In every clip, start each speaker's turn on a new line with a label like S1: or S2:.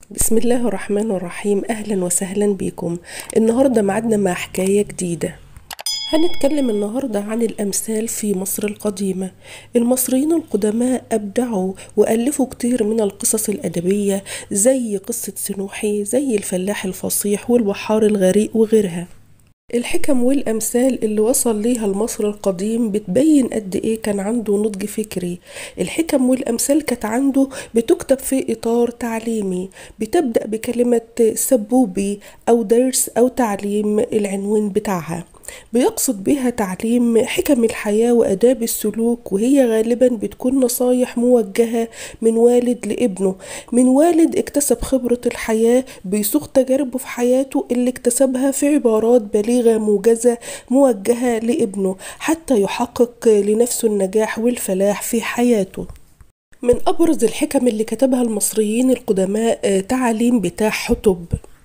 S1: بسم الله الرحمن الرحيم أهلا وسهلا بكم النهاردة معدنا مع حكاية جديدة هنتكلم النهاردة عن الأمثال في مصر القديمة المصريين القدماء أبدعوا وألفوا كتير من القصص الأدبية زي قصة سنوحي زي الفلاح الفصيح والبحار الغريق وغيرها الحكم والأمثال اللي وصل ليها المصر القديم بتبين قد إيه كان عنده نضج فكري الحكم والأمثال كانت عنده بتكتب في إطار تعليمي بتبدأ بكلمة سبوبي أو درس أو تعليم العنوان بتاعها بيقصد بها تعليم حكم الحياة وآداب السلوك وهي غالبا بتكون نصايح موجهة من والد لابنه من والد اكتسب خبرة الحياة بيسوق تجاربه في حياته اللي اكتسبها في عبارات بليغة موجزة موجهة لابنه حتى يحقق لنفسه النجاح والفلاح في حياته من أبرز الحكم اللي كتبها المصريين القدماء تعاليم بتاع حتب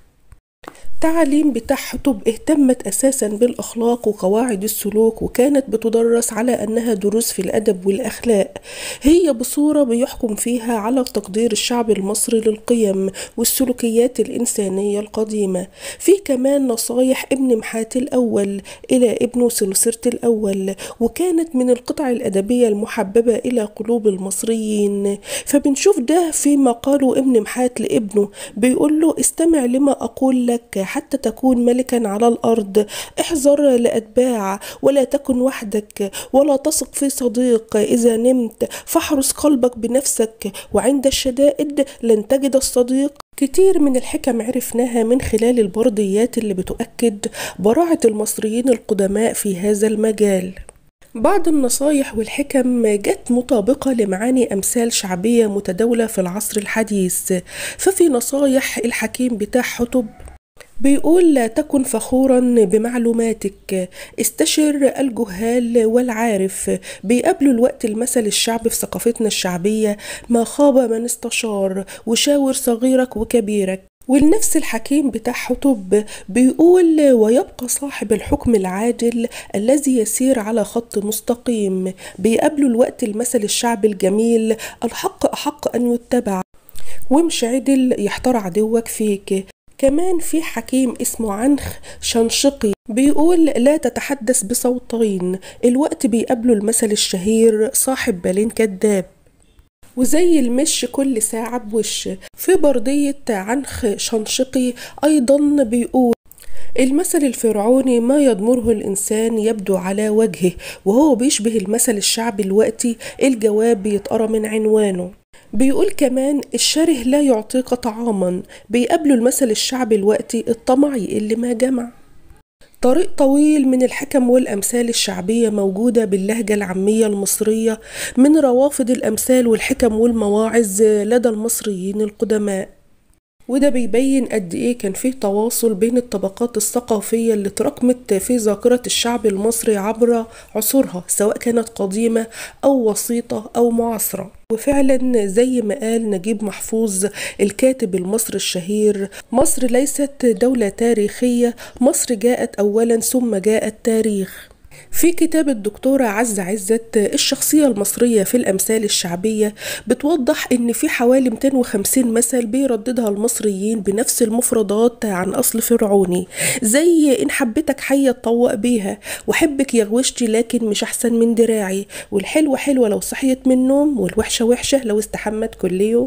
S1: التعليم بتاع حتب اهتمت أساسا بالأخلاق وقواعد السلوك وكانت بتدرس على أنها دروس في الأدب والأخلاق هي بصورة بيحكم فيها على تقدير الشعب المصري للقيم والسلوكيات الإنسانية القديمة في كمان نصايح ابن محات الأول إلى ابنه سنسرت الأول وكانت من القطع الأدبية المحببة إلى قلوب المصريين فبنشوف ده في مقاله ابن محات لابنه بيقول له استمع لما أقول لك حتى تكون ملكا على الأرض احذر لأتباع ولا تكن وحدك ولا تثق في صديق إذا نمت فاحرس قلبك بنفسك وعند الشدائد لن تجد الصديق كتير من الحكم عرفناها من خلال البرديات اللي بتؤكد براعة المصريين القدماء في هذا المجال بعض النصايح والحكم جت مطابقة لمعاني أمثال شعبية متداولة في العصر الحديث ففي نصايح الحكيم بتاع حتب بيقول لا تكن فخورا بمعلوماتك استشر الجهال والعارف بيقابلوا الوقت المثل الشعبي في ثقافتنا الشعبية ما خاب من استشار وشاور صغيرك وكبيرك والنفس الحكيم بتاع حتب بيقول ويبقى صاحب الحكم العادل الذي يسير على خط مستقيم بيقابلوا الوقت المثل الشعبي الجميل الحق أحق أن يتبع ومش عدل يحتار عدوك فيك كمان في حكيم اسمه عنخ شنشقي بيقول لا تتحدث بصوتين الوقت بيقابله المثل الشهير صاحب بالين كذاب وزي المش كل ساعة بوش في بردية عنخ شنشقي أيضا بيقول المثل الفرعوني ما يضمره الإنسان يبدو على وجهه وهو بيشبه المثل الشعبي الوقتي الجواب بيتقرا من عنوانه بيقول كمان الشره لا يعطيك طعاما بيقابله المثل الشعبي الوقتي الطمع يقل ما جمع طريق طويل من الحكم والأمثال الشعبية موجودة باللهجة العامية المصرية من روافد الأمثال والحكم والمواعظ لدى المصريين القدماء وده بيبين قد ايه كان فيه تواصل بين الطبقات الثقافية اللي تراكمت في ذاكرة الشعب المصري عبر عصورها سواء كانت قديمة أو وسيطة أو معاصرة وفعلا زي ما قال نجيب محفوظ الكاتب المصري الشهير مصر ليست دولة تاريخية مصر جاءت أولا ثم جاء التاريخ في كتاب الدكتورة عزة عزت الشخصية المصرية في الأمثال الشعبية بتوضح إن في حوالي 250 مثل بيرددها المصريين بنفس المفردات عن أصل فرعوني زي إن حبيتك حية تطوق بيها وحبك يا غوشتي لكن مش أحسن من دراعي والحلوة حلوة لو صحيت من النوم والوحشة وحشة لو استحمت كل يوم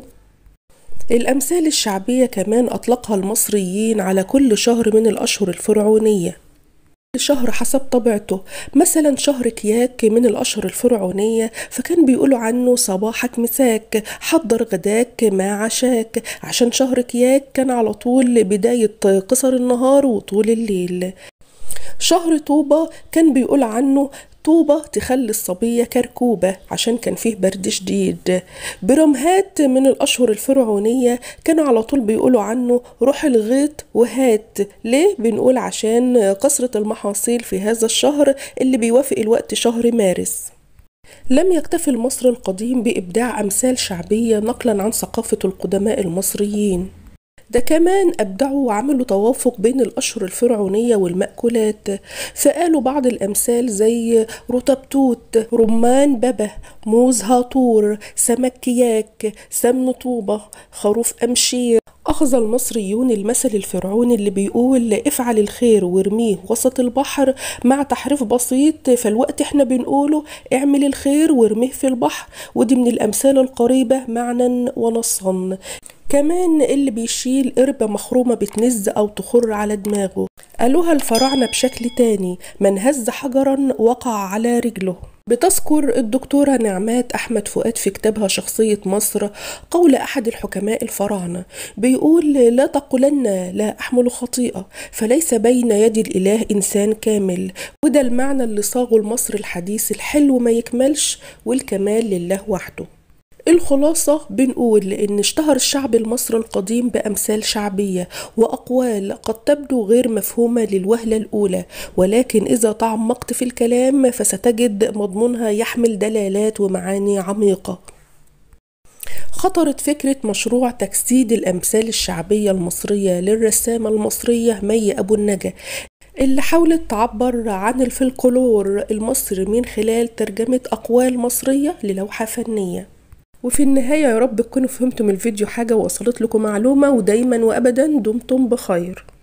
S1: الأمثال الشعبية كمان أطلقها المصريين على كل شهر من الأشهر الفرعونية شهر حسب طبيعته مثلا شهر كياك من الأشهر الفرعونية فكان بيقولوا عنه صباحك مساك حضر غداك ما عشاك عشان شهر كياك كان على طول بداية قصر النهار وطول الليل شهر طوبة كان بيقول عنه طوبة تخلي الصبية كركوبة عشان كان فيه برد شديد برمهات من الأشهر الفرعونية كانوا على طول بيقولوا عنه روح الغيط وهات ليه بنقول عشان كثرة المحاصيل في هذا الشهر اللي بيوافق الوقت شهر مارس لم يكتفي المصري القديم بإبداع أمثال شعبية نقلا عن ثقافة القدماء المصريين ده كمان أبدعوا وعملوا توافق بين الأشهر الفرعونية والمأكولات فقالوا بعض الأمثال زي رطب توت رمان ببه موز هاطور سمك كياك سمن طوبة خروف أمشير أخذ المصريون المثل الفرعوني اللي بيقول افعل الخير وارميه وسط البحر مع تحريف بسيط فالوقت احنا بنقوله اعمل الخير وارميه في البحر ودي من الأمثال القريبة معنى ونصا كمان اللي بيشيل قربة مخرومة بتنز أو تخر على دماغه قالوها الفراعنة بشكل تاني من هز حجرا وقع على رجله بتذكر الدكتورة نعمات أحمد فؤاد في كتابها شخصية مصر قول أحد الحكماء الفراعنة بيقول لا تقولن لا أحمل خطيئة فليس بين يدي الإله إنسان كامل وده المعنى اللي صاغه المصر الحديث الحلو ما يكملش والكمال لله وحده الخلاصة بنقول إن اشتهر الشعب المصري القديم بأمثال شعبية وأقوال قد تبدو غير مفهومة للوهلة الأولى ولكن إذا تعمقت في الكلام فستجد مضمونها يحمل دلالات ومعاني عميقة خطرت فكرة مشروع تجسيد الأمثال الشعبية المصرية للرسامة المصرية مي أبو النجا اللي حاولت تعبر عن الفلكلور المصري من خلال ترجمة أقوال مصرية للوحة فنية وفي النهاية يا رب تكونوا فهمتم الفيديو حاجة ووصلت لكم معلومة ودايما وأبدا دمتم بخير